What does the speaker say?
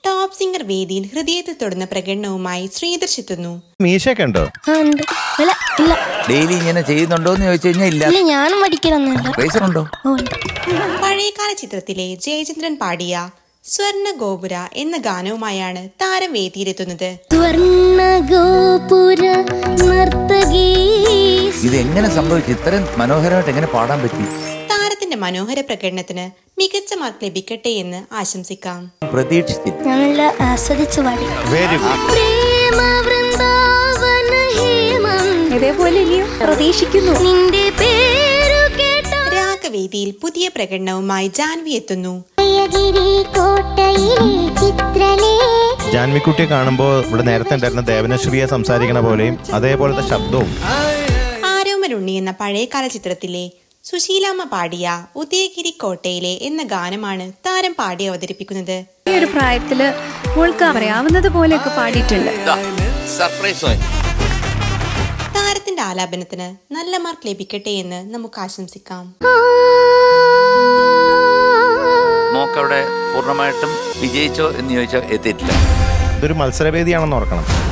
top singer വേദിയിൽ ഹൃദയത്തിൽ തൊടുന്ന പ്രകടനവുമായി ശ്രീദർശ് എത്തുന്നു മീശയൊക്കെ ഉണ്ടോ ആ ഉണ്ട് ഇല്ല ഇല്ല ഡെയിലി ഇങ്ങനെ ചെയ്യുന്നുണ്ടോ എന്ന് ചോദിച്ചു കഴിഞ്ഞാൽ ഇല്ല ഇല്ല ഞാനും പഠിക്കണമെന്നില്ല റേസർ ഉണ്ടോ ഓ ഉണ്ട് പഴയകാല ചിത്രത്തിലെ ജയചന്ദ്രൻ പാടിയ സ്വർണ ഗോപുര എന്ന ഗാനവുമായാണ് താരം വേദിയിലെത്തുന്നത് സ്വർണ്ണ ഗോപുര നർത്തകീ ഇത് എങ്ങനെ സംഭവിച്ചു ഇത്രയും മനോഹരമായിട്ട് എങ്ങനെ പാടാൻ പറ്റി താരത്തിന്റെ മനോഹര പ്രകടനത്തിന് മികച്ച മാർക്ക് ലഭിക്കട്ടെ എന്ന് ആശംസിക്കാം പ്രതീക്ഷിച്ചില്ല ഞാൻ നല്ല ആസ്വദിച്ച് പാടി വെരി ഗുഡ് പ്രേമ വൃന്ദാവന ഹേമം ഇതേപോലെ ഇനിയും പ്രതീക്ഷിക്കുന്നു നിന്റെ പേരു കേട്ട രാഗവേദിയിൽ പുതിയ പ്രകടനവുമായി ജാൻവി എത്തുന്നു ഉദയഗിരി കോട്ടയിലെ ചിത്രലേ ജാൻവിക്കുട്ടിയെ കാണുമ്പോൾ ഇവിടെ നേരത്തെ ഉണ്ടായിരുന്ന ദേവനശ്രീയെ സംസാരിക്കണ പോലെയും അതേപോലത്തെ ശബ്ദവും ആരോമലുണ്ണി എന്ന പഴയകാല ചിത്രത്തിലെ സുശീലാമ്മ പാടിയ ഉദയഗിരി കോട്ടയിലെ എന്ന ഗാനമാണ് താരം പാടി അവതരിപ്പിക്കുന്നത് ഈ ഒരു പ്രായത്തില് മോൾക്ക് അറിയാവുന്നത് പോലെയൊക്കെ പാടിയിട്ടുണ്ട് സർപ്രൈസ് താരത്തിന്റെ ആലാപനത്തിന് നല്ല മാർക്ക് ലഭിക്കട്ടെ എന്ന് നമുക്ക് ആശംസിക്കാം മോക്കവിടെ പൂർണ്ണമായിട്ടും വിജയിച്ചോ എന്ന് ചോദിച്ചാൽ എത്തിയിട്ടില്ല ഇതൊരു മത്സരവേദിയാണെന്ന് ഓർക്കണം